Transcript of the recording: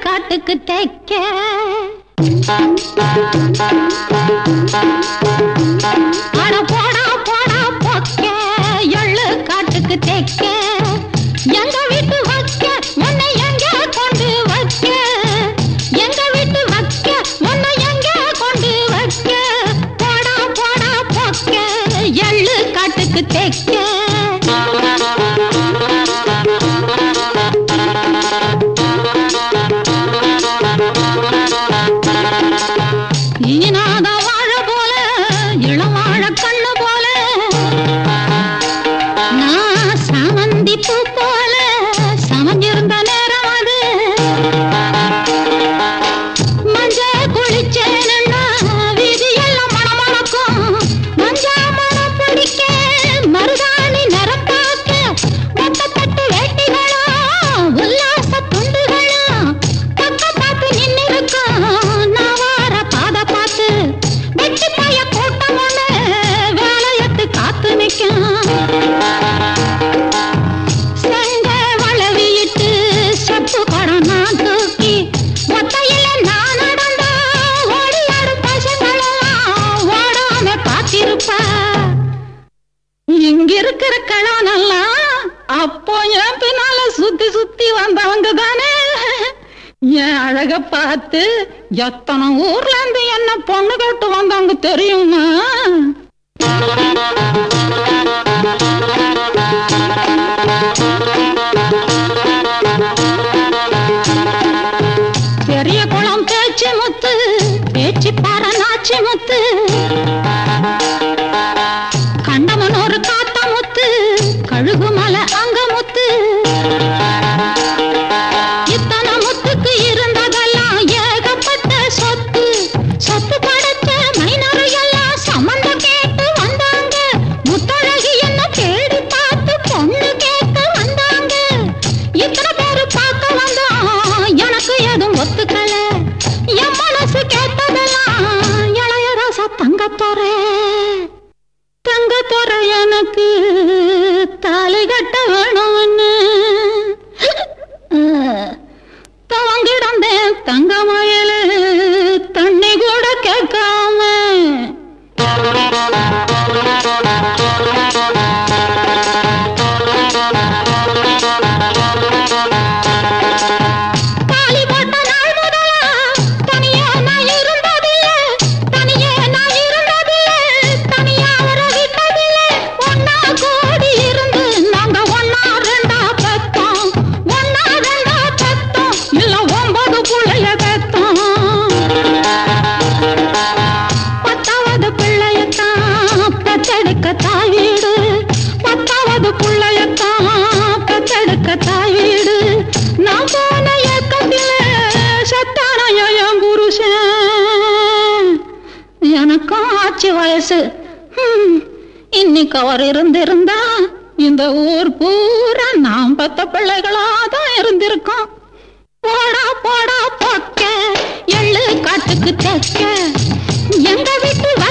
காட்டுக்கு தைக்க அட போடா போடா பொக்க எள்ளு காட்டுக்கு தைக்க எங்க வீட்டு வைக்க உன்னை எங்க கொண்டு வைக்க எங்க வீட்டு வைக்க உன்னை எங்க கொண்டு வைக்க போடா போடா பொக்க எள்ளு காட்டுக்கு தைக்க ஈனாத வாழ போல இளவாழ கண்ணு போல நான் சாமந்தி பூ போல சமஞ்சிருந்த நேரம் அது மஞ்ச குளிச்சேன்னா வீதியெல்லாம் மணமணக்கும் மஞ்சா மணம் பிடிக்க மருதாணி நிறம் பார்க்க மொத்தப்பட்டு வேட்டிகளும் உல்லாச துண்டுகளும் பக்க பார்த்து நின்னிருக்கும் நான் வார பாத பார்த்து வெட்டி பாய கூட்டம் ஒண்ணு வேலையத்து காத்து நிற்கும் செங்க வளவியிட்டு செப்பு குடம் நான் தூக்கி ஒத்தையில நான் நடந்தா ஓடி ஆடும் பசங்களெல்லாம் ஓடாம பார்த்திருப்பா இங்க இருக்கிற கிழவனெல்லாம் அப்போ என் பின்னால சுத்தி சுத்தி வந்தவங்க தானே என் அழக பார்த்து எத்தனை ஊர்ல இருந்து என்ன பொண்ணு கட்டு வந்தவங்க தெரியுமா பெரிய குளம் பேச்சு முத்து பேச்சு பாற நாச்சி முத்து கண்டமன் ஒரு காத்த முத்து கழுகு மலை அங்க முத்து இத்தனை முத்துக்கு இருந்ததெல்லாம் ஏகப்பட்ட சொத்து சொத்து படைச்ச மைனரையெல்லாம் சம்மந்தம் கேட்டு வந்தாங்க முத்தழகி என்ன தேடி பார்த்து பொண்ணு கேட்க வந்தாங்க இத்தனை பேரு பார்க்க வந்தோம் எனக்கு எதுவும் ஒத்துக்கல என் மனசு கேட்டதெல்லாம் இளையராசா தங்கத்தோரே தங்கத்தோரை எனக்கு தாலி கட்ட வேணும்னு தவங்கிடந்தேன் தங்கமயலு தண்ணி கூட கேட்காம தாலி போட்ட நாள் முதலா தனியா நான் இருந்ததில்லை தனியே நான் இருந்ததில்லை தனியா வர விட்டதில்லை ஒன்னா கூடி இருந்து நாங்க ஒன்னா ரெண்டா பெத்தோம் ஒன்னா ரெண்டா பெத்தோம் இல்ல ஒன்பது புள்ளைய பெத்தோம் பத்தாவது பிள்ளையத்தான் பெத்தெடுக்க தாய் வீடு பத்தாவது பிள்ளையத்தான் பெத்தெடுக்க தாய் வீடு நான் போன ஏக்கத்தில சத்தான என் புருஷன் எனக்கும் ஆச்சு வயசு ஹம், இன்னைக்கு அவர் இருந்திருந்தா இந்த ஊர் பூரா நாம் பத்த பிள்ளைகளா தான் இருந்திருக்கோம் போடா போடா பொக்க எள்ளு காட்டுக்கு தைக்க எங்க வீட்டு